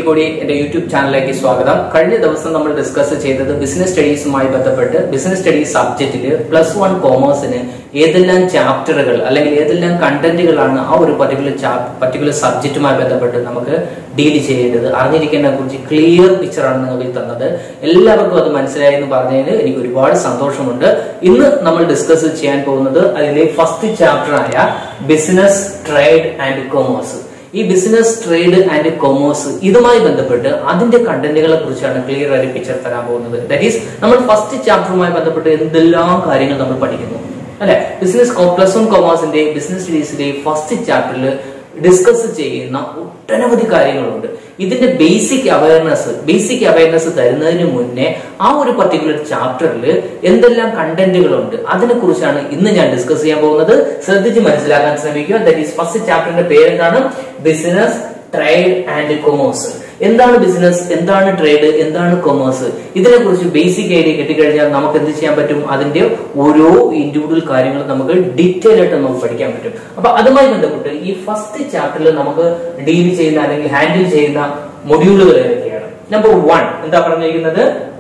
കൂടി എന്റെ യൂട്യൂബ് ചാനലിലേക്ക് സ്വാഗതം കഴിഞ്ഞ ദിവസം നമ്മൾ ഡിസ്കസ് ചെയ്തത് ബിസിനസ് സ്റ്റഡീസുമായി ബന്ധപ്പെട്ട് ബിസിനസ് സ്റ്റഡീസ് സബ്ജക്റ്റിൽ പ്ലസ് വൺ കോമേഴ്സിന് ഏതെല്ലാം ചാപ്റ്ററുകൾ അല്ലെങ്കിൽ ഏതെല്ലാം കണ്ടന്റുകളാണ് ആ ഒരു പർട്ടിക്കുലർ പർട്ടിക്കുലർ സബ്ജക്റ്റുമായി ബന്ധപ്പെട്ട് നമുക്ക് ഡീൽ ചെയ്യേണ്ടത് അറിഞ്ഞിരിക്കേണ്ടതിനെ കുറിച്ച് ക്ലിയർ പിക്ചറാണ് നിങ്ങൾക്ക് തന്നത് എല്ലാവർക്കും അത് മനസ്സിലായി എന്ന് പറഞ്ഞതിന് എനിക്ക് ഒരുപാട് സന്തോഷമുണ്ട് ഇന്ന് നമ്മൾ ഡിസ്കസ് ചെയ്യാൻ പോകുന്നത് അതിലെ ഫസ്റ്റ് ചാപ്റ്ററായ ബിസിനസ് ട്രേഡ് ആൻഡ് കൊമേഴ്സ് ഈ ബിസിനസ് ട്രേഡ് ആൻഡ് കൊമേഴ്സ് ഇതുമായി ബന്ധപ്പെട്ട് അതിന്റെ കണ്ടന്റുകളെ കുറിച്ചാണ് ക്ലിയർ ആയിട്ട് പിക്ചർ തരാൻ പോകുന്നത് ദാറ്റ് ഈസ് നമ്മൾ ഫസ്റ്റ് ചാപ്റ്ററുമായി ബന്ധപ്പെട്ട് എന്തെല്ലാം കാര്യങ്ങൾ നമ്മൾ പഠിക്കുന്നു അല്ലെ ബിസിനസ് പ്ലസ് വൺ കൊമേഴ്സിന്റെ ബിസിനസ് സ്റ്റഡീസിന്റെ ഫസ്റ്റ് ചാപ്റ്ററിൽ ഡിസ്കസ് ചെയ്യുന്ന ഒട്ടനവധി കാര്യങ്ങളുണ്ട് ഇതിന്റെ ബേസിക് അവയർനെസ് ബേസിക് അവയർനെസ് തരുന്നതിന് മുന്നേ ആ ഒരു പർട്ടിക്കുലർ ചാപ്റ്ററിൽ എന്തെല്ലാം കണ്ടന്റുകളുണ്ട് അതിനെ കുറിച്ചാണ് ഇന്ന് ഞാൻ ഡിസ്കസ് ചെയ്യാൻ പോകുന്നത് ശ്രദ്ധിച്ച് മനസ്സിലാക്കാൻ ശ്രമിക്കുക ദാറ്റ് ഈസ് ഫസ്റ്റ് ചാപ്റ്ററിന്റെ പേരെന്താണ് ബിസിനസ് ട്രേഡ് ആൻഡ് കൊമേഴ്സ് എന്താണ് ബിസിനസ് എന്താണ് ട്രേഡ് എന്താണ് കൊമേഴ്സ് ഇതിനെ കുറിച്ച് ബേസിക് ഐഡിയ കിട്ടിക്കഴിഞ്ഞാൽ നമുക്ക് എന്ത് ചെയ്യാൻ പറ്റും അതിന്റെ ഓരോ ഇൻഡിവിജ്വൽ കാര്യങ്ങളും നമുക്ക് ഡീറ്റെയിൽ ആയിട്ട് നമുക്ക് പഠിക്കാൻ പറ്റും അപ്പൊ അതുമായി ബന്ധപ്പെട്ട് ഈ ഫസ്റ്റ് ചാപ്റ്ററിൽ നമുക്ക് ഡീൽ ചെയ്യുന്ന അല്ലെങ്കിൽ ഹാൻഡിൽ ചെയ്യുന്ന മൊഡ്യൂളുകൾ ഏതൊക്കെയാണ് നമ്പർ വൺ എന്താ പറഞ്ഞിരിക്കുന്നത്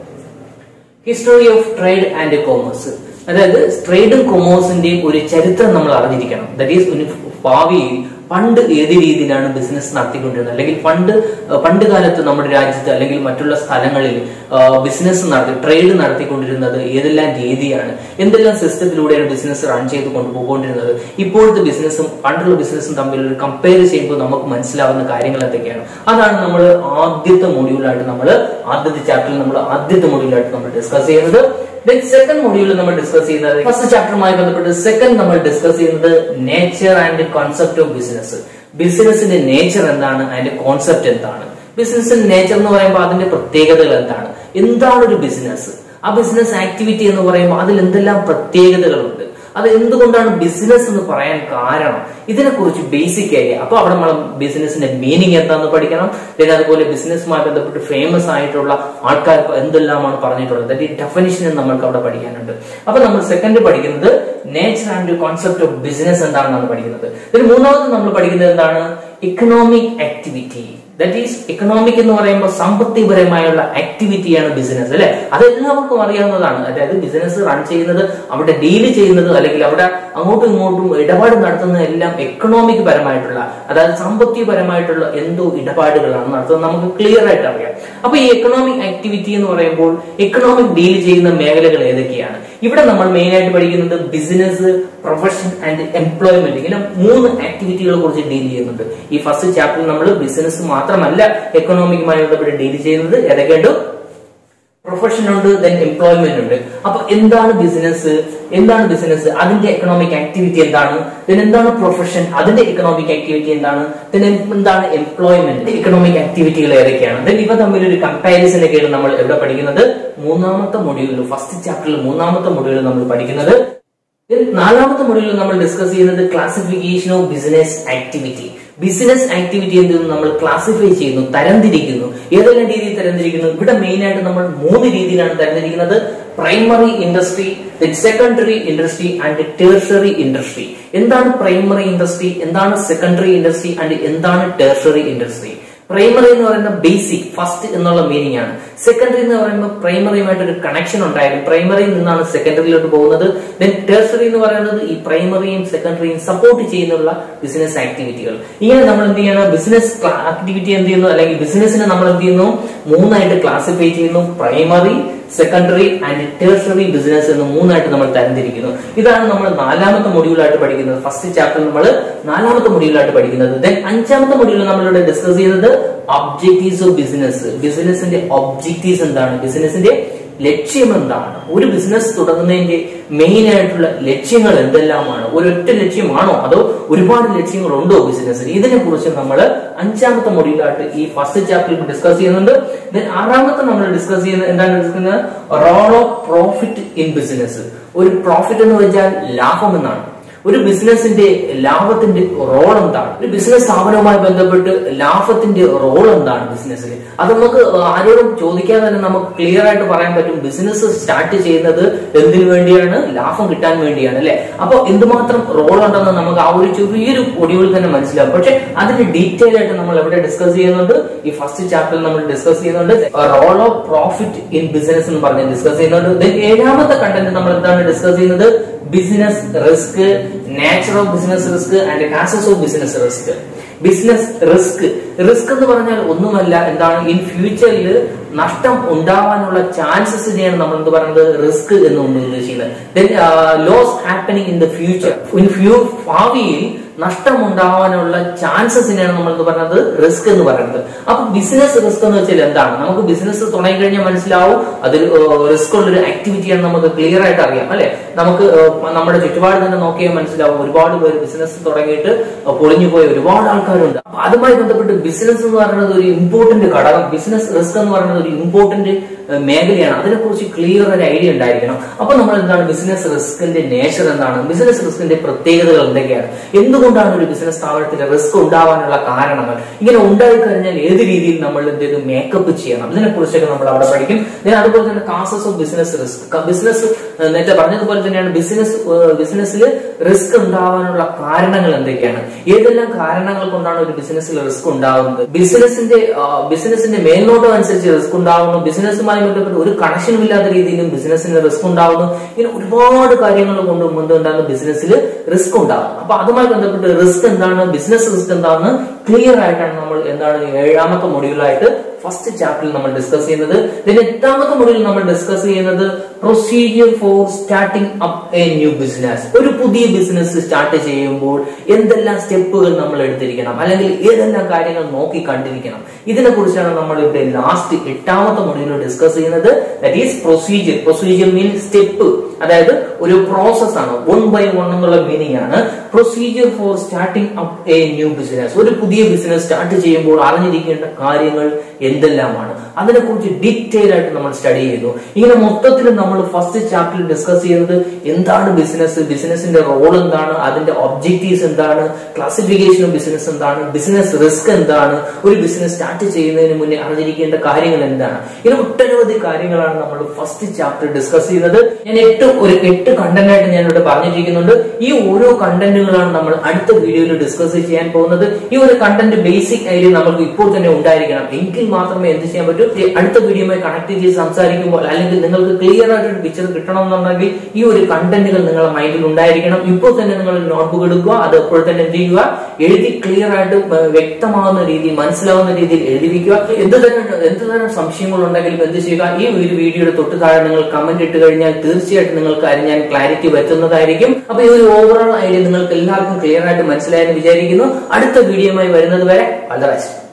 history of trade and commerce അതായത് ട്രേഡും കൊമേഴ്സിന്റെയും ഒരു ചരിത്രം നമ്മൾ അറിഞ്ഞിരിക്കണം ദാറ്റ് ഈസ് ഭാവിയിൽ പണ്ട് ഏത് രീതിയിലാണ് ബിസിനസ് നടത്തിക്കൊണ്ടിരുന്നത് അല്ലെങ്കിൽ പണ്ട് പണ്ട് കാലത്ത് നമ്മുടെ രാജ്യത്ത് അല്ലെങ്കിൽ മറ്റുള്ള സ്ഥലങ്ങളിൽ ബിസിനസ് നടത്തി ട്രേഡ് നടത്തിക്കൊണ്ടിരുന്നത് ഏതെല്ലാം രീതിയാണ് എന്തെല്ലാം സിസ്റ്റത്തിലൂടെയാണ് ബിസിനസ് റൺ ചെയ്ത് കൊണ്ടുപോയിക്കൊണ്ടിരുന്നത് ഇപ്പോഴത്തെ ബിസിനസ്സും പണ്ടുള്ള ബിസിനസ്സും തമ്മിൽ കമ്പയർ ചെയ്യുമ്പോൾ നമുക്ക് മനസ്സിലാവുന്ന കാര്യങ്ങൾ എന്തൊക്കെയാണ് അതാണ് നമ്മൾ ആദ്യത്തെ മൊഡ്യൂളായിട്ട് നമ്മൾ ആദ്യത്തെ ചാപ്റ്ററിൽ നമ്മൾ ആദ്യത്തെ മൊഡ്യൂളായിട്ട് നമ്മൾ ഡിസ്കസ് ചെയ്യുന്നത് ദെൻ സെക്കൻഡ് മൊഡ്യൂളിൽ നമ്മൾ ഡിസ്കസ് ചെയ്യുന്നത് ഫസ്റ്റ് ചാപ്റ്ററുമായി ബന്ധപ്പെട്ട് സെക്കൻഡ് നമ്മൾ ഡിസ്കസ് ചെയ്യുന്നത് nature and concept of business ബിസിനസിന്റെ നേച്ചർ എന്താണ് അതിന്റെ കോൺസെപ്റ്റ് എന്താണ് ബിസിനസിന്റെ നേച്ചർ എന്ന് പറയുമ്പോൾ അതിന്റെ പ്രത്യേകതകൾ എന്താണ് എന്താണ് ഒരു ബിസിനസ് ആ ബിസിനസ് ആക്ടിവിറ്റി എന്ന് പറയുമ്പോൾ അതിൽ എന്തെല്ലാം പ്രത്യേകതകളുണ്ട് അത് എന്തുകൊണ്ടാണ് ബിസിനസ് എന്ന് പറയാൻ കാരണം ഇതിനെക്കുറിച്ച് ബേസിക് ഐഡിയ അപ്പൊ അവിടെ നമ്മൾ ബിസിനസിന്റെ മീനിങ് എന്താണെന്ന് പഠിക്കണം പിന്നെ അതുപോലെ ബിസിനസ്സുമായി ബന്ധപ്പെട്ട് ഫേമസ് ആയിട്ടുള്ള ആൾക്കാർ എന്തെല്ലാമാണ് പറഞ്ഞിട്ടുള്ളത് ഈ ഡെഫിനിഷൻ നമ്മൾക്ക് അവിടെ പഠിക്കാനുണ്ട് അപ്പൊ നമ്മൾ സെക്കൻഡ് പഠിക്കുന്നത് nature and concept of business എന്താണെന്നാണ് പഠിക്കുന്നത് ഇതിന് മൂന്നാമത് നമ്മൾ പഠിക്കുന്നത് എന്താണ് economic activity that is economic എന്ന് പറയുമ്പോൾ സാമ്പത്തികപരമായുള്ള ആക്ടിവിറ്റിയാണ് ബിസിനസ് അല്ലെ അത് എല്ലാവർക്കും അറിയാവുന്നതാണ് അതായത് ബിസിനസ് റൺ ചെയ്യുന്നത് അവിടെ ഡീല് ചെയ്യുന്നത് അല്ലെങ്കിൽ അവിടെ അങ്ങോട്ടും ഇങ്ങോട്ടും ഇടപാട് നടത്തുന്നത് എല്ലാം എക്കണോമിക് പരമായിട്ടുള്ള അതായത് സാമ്പത്തികപരമായിട്ടുള്ള എന്തോ ഇടപാടുകളാണ് നടത്തുന്നത് നമുക്ക് ക്ലിയർ ആയിട്ട് അറിയാം അപ്പൊ ഈ എക്കണോമിക് ആക്ടിവിറ്റി എന്ന് പറയുമ്പോൾ എക്കണോമിക് ഡീൽ ചെയ്യുന്ന മേഖലകൾ ഏതൊക്കെയാണ് ഇവിടെ നമ്മൾ മെയിൻ ആയിട്ട് പഠിക്കുന്നത് ബിസിനസ് പ്രൊഫഷൻ ആൻഡ് എംപ്ലോയ്മെന്റ് ഇങ്ങനെ മൂന്ന് ആക്ടിവിറ്റികളെ കുറിച്ച് ഡീൽ ചെയ്യുന്നുണ്ട് ഈ ഫസ്റ്റ് ചാപ്റ്ററിൽ നമ്മൾ ബിസിനസ് മാത്രമല്ല എക്കണോമിക്കുമായി ബന്ധപ്പെട്ട് ഡീൽ ചെയ്യുന്നത് ഏതൊക്കെയുണ്ട് പ്രൊഫഷൻ ഉണ്ട് ദെൻ എംപ്ലോയ്മെന്റ് ഉണ്ട് അപ്പൊ എന്താണ് ബിസിനസ് എന്താണ് ബിസിനസ് അതിന്റെ എക്കണോമിക് ആക്ടിവിറ്റി എന്താണ് ദെൻ എന്താണ് പ്രൊഫഷൻ അതിന്റെ എക്കണോമിക് ആക്ടിവിറ്റി എന്താണ് ദെൻ എന്താണ് എംപ്ലോയ്മെന്റ് എക്കണോമിക് ആക്ടിവിറ്റികൾ ഏതൊക്കെയാണ് ദെൻ ഇവ തമ്മിൽ ഒരു കമ്പാരിസനൊക്കെയാണ് നമ്മൾ എവിടെ പഠിക്കുന്നത് മൂന്നാമത്തെ മൊഡ്യൂളിൽ ഫസ്റ്റ് ചാപ്റ്ററിൽ മൂന്നാമത്തെ മൊഡ്യൂളിൽ നമ്മൾ പഠിക്കുന്നത് നാലാമത്തെ മൊഡ്യൂളിൽ നമ്മൾ ഡിസ്കസ് ചെയ്യുന്നത് classification of business activity business activity എന്ത് നമ്മൾ ക്ലാസിഫൈ ചെയ്യുന്നു തരംതിരിക്കുന്നു ഏതെല്ലാം രീതിയിൽ തരംതിരിക്കുന്നു ഇവിടെ മെയിൻ ആയിട്ട് നമ്മൾ മൂന്ന് രീതിയിലാണ് തരംതിരിക്കുന്നത് primary industry secondary industry and tertiary industry എന്താണ് പ്രൈമറി ഇൻഡസ്ട്രി എന്താണ് സെക്കൻഡറി ഇൻഡസ്ട്രി ആൻഡ് എന്താണ് ടേഴ്സറി ഇൻഡസ്ട്രി പ്രൈമറി എന്ന് പറയുന്ന ബേസിക് ഫസ്റ്റ് എന്നുള്ള മീനിങ് ആണ് സെക്കൻഡറി എന്ന് പറയുമ്പോൾ പ്രൈമറിയുമായിട്ട് ഒരു കണക്ഷൻ ഉണ്ടായാലും പ്രൈമറിയിൽ നിന്നാണ് സെക്കൻഡറിയിലോട്ട് പോകുന്നത് ദെൻ ടേഴ്സറി എന്ന് പറയുന്നത് ഈ പ്രൈമറിയും സെക്കൻഡറിയും സപ്പോർട്ട് ചെയ്യുന്നുള്ള ബിസിനസ് ആക്ടിവിറ്റികൾ ഇങ്ങനെ നമ്മൾ എന്ത് ചെയ്യണം ബിസിനസ് ആക്ടിവിറ്റി എന്ത് ചെയ്യുന്നു അല്ലെങ്കിൽ ബിസിനസ്സിനെ നമ്മൾ എന്ത് ചെയ്യുന്നു മൂന്നായിട്ട് ക്ലാസിഫൈ ചെയ്യുന്നു primary secondary and tertiary business എന്ന് മൂന്നായിട്ട് നമ്മൾ തരംതിരിക്കുന്നു ഇതാണ് നമ്മൾ നാലാമത്തെ മൊഡ്യൂളായിട്ട് പഠിക്കുന്നത് ഫസ്റ്റ് ചാപ്റ്റർ നമ്മൾ നാലാമത്തെ മൊഡ്യൂളായിട്ട് പഠിക്കുന്നത് ദെൻ അഞ്ചാമത്തെ മൊഡ്യൂൾ നമ്മളിവിടെ ഡിസ്കസ് ചെയ്യുന്നത് ഒബ്ജക്റ്റീവ്സ് ഓഫ് ബിസിനസ് ബിസിനസിന്റെ ഒബ്ജക്റ്റീവ്സ് എന്താണ് ബിസിനസിന്റെ ലക്ഷ്യം എന്താണ് ഒരു ബിസിനസ് തുടങ്ങുന്നതിന്റെ മെയിൻ ആയിട്ടുള്ള ലക്ഷ്യങ്ങൾ എന്തെല്ലാമാണ് ഒരൊറ്റ ലക്ഷ്യമാണോ അതോ ഒരുപാട് ലക്ഷ്യങ്ങളുണ്ടോ ബിസിനസ്സിന് ഇതിനെ കുറിച്ച് നമ്മൾ അഞ്ചാമത്തെ മൊഡ്യൂളായിട്ട് ഈ ഫസ്റ്റ് ചാപ്റ്ററിൽ ഡിസ്കസ് ചെയ്യുന്നുണ്ട് ദെൻ ആറാമത്തെ നമ്മൾ ഡിസ്കസ് ചെയ്യുന്നത് എന്താണ് ഡിസ്കസ് ചെയ്യുന്നത് role of profit in business ഒരു പ്രോഫിറ്റ് എന്ന് വെച്ചാൽ ലാഭം എന്നാണ് ഒരു ബിസിനസിന്റെ ലാഭത്തിന്റെ റോൾ എന്താണ് ഒരു ബിസിനസ് സ്ഥാപനവുമായി ബന്ധപ്പെട്ട് ലാഭത്തിന്റെ റോൾ എന്താണ് ബിസിനസ്സിൽ അത് നമുക്ക് ആരോടും ചോദിക്കാതെ തന്നെ നമുക്ക് ക്ലിയർ ആയിട്ട് പറയാൻ പറ്റും ബിസിനസ് സ്റ്റാർട്ട് ചെയ്യുന്നത് എന്തിനു വേണ്ടിയാണ് ലാഭം കിട്ടാൻ വേണ്ടിയാണ് അല്ലെ അപ്പൊ എന്തുമാത്രം റോൾ ഉണ്ടെന്ന് നമുക്ക് ആ ഒരു ചെറിയൊരു ഒടിവിൽ തന്നെ മനസ്സിലാവും പക്ഷെ അതിന് ഡീറ്റെയിൽ ആയിട്ട് നമ്മൾ എവിടെ ഡിസ്കസ് ചെയ്യുന്നുണ്ട് ഈ ഫസ്റ്റ് ചാപ്റ്ററിൽ നമ്മൾ ഡിസ്കസ് ചെയ്യുന്നുണ്ട് role of profit in business എന്ന് പറഞ്ഞ് ഡിസ്കസ് ചെയ്യുന്നുണ്ട് Then ഏഴാമത്തെ കണ്ടന്റ് നമ്മൾ എന്താണ് ഡിസ്കസ് ചെയ്യുന്നത് business risk nature of business risk and causes of business risk business risk risk എന്ന് പറഞ്ഞാൽ ഒന്നുമല്ല എന്താണ് ഇൻ ഫ്യൂച്ചറിൽ നഷ്ടം ഉണ്ടാവാനുള്ള ചാൻസസിനെയാണ് നമ്മൾ എന്ത് പറയുന്നത് റിസ്ക് എന്ന് കൊണ്ട് ഉദ്ദേശിക്കുന്നത് loss happening in the future in few ഭാവിയിൽ നഷ്ടം ഉണ്ടാവാനുള്ള ചാൻസസിനെയാണ് നമ്മൾ എന്ത് പറയുന്നത് റിസ്ക് എന്ന് പറയുന്നത് അപ്പൊ ബിസിനസ് റിസ്ക് എന്ന് വെച്ചാൽ എന്താണ് നമുക്ക് ബിസിനസ് തുടങ്ങി കഴിഞ്ഞാൽ മനസ്സിലാവും അതിൽ റിസ്ക് ഉള്ളൊരു ആക്ടിവിറ്റിയാണ് നമുക്ക് ക്ലിയർ ആയിട്ട് അറിയാം അല്ലെ നമുക്ക് ഏഹ്, നമ്മുടെ ചുറ്റുപാട് തന്നെ നോക്കിയാൽ മനസ്സിലാവും ഒരുപാട് പേര് ബിസിനസ് തുടങ്ങിയിട്ട് പൊളിഞ്ഞു പോയ ഒരുപാട് ആൾക്കാരുണ്ട് അപ്പൊ അതുമായി ബന്ധപ്പെട്ട് ബിസിനസ് എന്ന് പറയുന്നത് ഒരു ഇമ്പോർട്ടന്റ് ഘടകം ബിസിനസ് റിസ്ക് എന്ന് പറയുന്നത് ഒരു ഇമ്പോർട്ടന്റ് മേഖലയാണ് അതിനെക്കുറിച്ച് ക്ലിയർ ഒരു ഐഡിയ ഉണ്ടായിരിക്കണം അപ്പൊ നമ്മൾ എന്താണ് ബിസിനസ് റിസ്കിന്റെ നേച്ചർ എന്താണ് ബിസിനസ് റിസ്കിന്റെ പ്രത്യേകതകൾ എന്തൊക്കെയാണ് എന്തുകൊണ്ടാണ് ഒരു ബിസിനസ് സ്ഥാപനത്തിൽ റിസ്ക് ഉണ്ടാവാനുള്ള കാരണങ്ങൾ ഇങ്ങനെ ഉണ്ടായി കഴിഞ്ഞാൽ ഏത് രീതിയിൽ നമ്മൾ എന്ത് ചെയ്ത് മേക്കപ്പ് ചെയ്യണം ഇതിനെക്കുറിച്ചൊക്കെ നമ്മൾ അവിടെ പഠിക്കും then അതുപോലെ തന്നെ causes of business risk business നേരത്തെ പറഞ്ഞതുപോലെ തന്നെയാണ് ബിസിനസ് ബിസിനസ്സിൽ റിസ്ക് ഉണ്ടാവാനുള്ള കാരണങ്ങൾ എന്തൊക്കെയാണ് ഏതെല്ലാം കാരണങ്ങൾ കൊണ്ടാണ് ഒരു ബിസിനസ്സിൽ റിസ്ക് ഉണ്ടാകുന്നത് ബിസിനസിന്റെ ബിസിനസിന്റെ മേൽനോട്ടം അനുസരിച്ച് റിസ്ക് ഉണ്ടാവുന്നു ബിസിനസ്സുമായി ബന്ധപ്പെട്ട് ഒരു കണക്ഷനും ഇല്ലാത്ത രീതിയിലും ബിസിനസ്സിന് റിസ്ക് ഉണ്ടാവുന്നു ഇങ്ങനെ ഒരുപാട് കാര്യങ്ങൾ കൊണ്ട് മുൻപുണ്ടാകുന്ന ബിസിനസ്സിൽ റിസ്ക് ഉണ്ടാകും അപ്പൊ അതുമായി ബന്ധപ്പെട്ട് റിസ്ക് എന്താണ് ബിസിനസ് റിസ്ക് എന്താണെന്ന് ക്ലിയർ ആയിട്ടാണ് നമ്മൾ എന്താണ് ഏഴാമത്തെ മൊഡ്യൂളായിട്ട് ഫസ്റ്റ് ചാപ്റ്ററിൽ നമ്മൾ ഡിസ്കസ് ചെയ്യുന്നത് ഇതിന് എട്ടാമത്തെ മൊഡ്യൂളിൽ നമ്മൾ ഡിസ്കസ് ചെയ്യുന്നത് procedure for starting up a new business ഒരു പുതിയ ബിസിനസ് സ്റ്റാർട്ട് ചെയ്യുമ്പോൾ എന്തെല്ലാം സ്റ്റെപ്പുകൾ നമ്മൾ എടുത്തിരിക്കണം അല്ലെങ്കിൽ ഏതെല്ലാം കാര്യങ്ങൾ നോക്കി കണ്ടിരിക്കണം ഇതിനെ കുറിച്ചാണ് നമ്മൾ ഇവിടെ ലാസ്റ്റ് എട്ടാമത്തെ മൊഡ്യൂളിൽ ഡിസ്കസ് ചെയ്യുന്നത് that is procedure procedure mean step അതായത് ഒരു പ്രോസസ് ആണ് വൺ ബൈ വൺ എന്നുള്ള മീനിങ് ആണ് procedure for starting up a new business ഒരു പുതിയ ബിസിനസ് സ്റ്റാർട്ട് ചെയ്യുമ്പോൾ അറിഞ്ഞിരിക്കേണ്ട കാര്യങ്ങൾ എന്തെല്ലാമാണ് അതിനെക്കുറിച്ച് ഡീറ്റെയിൽ ആയിട്ട് നമ്മൾ സ്റ്റഡി ചെയ്തു ഇങ്ങനെ മൊത്തത്തിൽ നമ്മൾ ഫസ്റ്റ് ചാപ്റ്ററിൽ ഡിസ്കസ് ചെയ്യുന്നത് എന്താണ് ബിസിനസ് ബിസിനസിന്റെ റോൾ എന്താണ് അതിന്റെ ഒബ്ജക്റ്റീവ്സ് എന്താണ് ക്ലാസിഫിക്കേഷൻ ഓഫ് ബിസിനസ് എന്താണ് ബിസിനസ് റിസ്ക് എന്താണ് ഒരു ബിസിനസ് സ്റ്റാർട്ട് ചെയ്യുന്നതിന് മുന്നേ അറിഞ്ഞിരിക്കേണ്ട കാര്യങ്ങൾ എന്താണ് ഇങ്ങനെ ഒട്ടനവധി കാര്യങ്ങളാണ് നമ്മൾ ഫസ്റ്റ് ചാപ്റ്റർ ഡിസ്കസ് ചെയ്യുന്നത് ഞാൻ എട്ട് ഒരു എട്ട് കണ്ടന്റ് ആയിട്ട് ഞാൻ ഇവിടെ പറഞ്ഞിരിക്കുന്നുണ്ട് ഈ ഓരോ കണ്ടന്റുകളാണ് നമ്മൾ അടുത്ത വീഡിയോയിൽ ഡിസ്കസ് ചെയ്യാൻ പോകുന്നത് ഈ ഒരു കണ്ടന്റ് ബേസിക് ഐഡിയ നമുക്ക് ഇപ്പോൾ തന്നെ ഉണ്ടായിരിക്കണം എങ്കിൽ മാത്രമേ എന്ത് ചെയ്യാൻ പറ്റൂ ഈ അടുത്ത വീഡിയോയുമായി കണക്ട് ചെയ്ത് സംസാരിക്കുമ്പോൾ അല്ലെങ്കിൽ നിങ്ങൾക്ക് ക്ലിയർ ആയിട്ട് ഒരു പിക്ചർ കിട്ടണമെന്നുണ്ടെങ്കിൽ ഈ ഒരു കണ്ടന്റുകൾ നിങ്ങളുടെ മൈൻഡിൽ ഉണ്ടായിരിക്കണം ഇപ്പോൾ തന്നെ നിങ്ങൾ നോട്ട്ബുക്ക് എടുക്കുക അത് അപ്പോൾ തന്നെ എന്ത് ചെയ്യുക എഴുതി ക്ലിയർ ആയിട്ട് ഏർ വ്യക്തമാവുന്ന രീതിയിൽ മനസ്സിലാവുന്ന രീതിയിൽ എഴുതി വെക്കുക എന്ത് തരം എന്ത് തരം സംശയങ്ങൾ ഉണ്ടെങ്കിലും എന്ത് ചെയ്യുക ഈ ഒരു വീഡിയോയുടെ തൊട്ട് താഴെ നിങ്ങൾ കമന്റ് ഇട്ട് കഴിഞ്ഞാൽ തീർച്ചയായിട്ടും നിങ്ങൾക്ക് അതിന് ഞാൻ ക്ലാരിറ്റി വരുത്തുന്നതായിരിക്കും അപ്പൊ ഈ ഒരു ഓവറോൾ ഐഡിയ നിങ്ങൾക്ക് എല്ലാവർക്കും ക്ലിയർ ആയിട്ട് മനസ്സിലായെന്ന് വിചാരിക്കുന്നു അടുത്ത വീഡിയോയുമായി വരുന്നത് വരെ വളരെ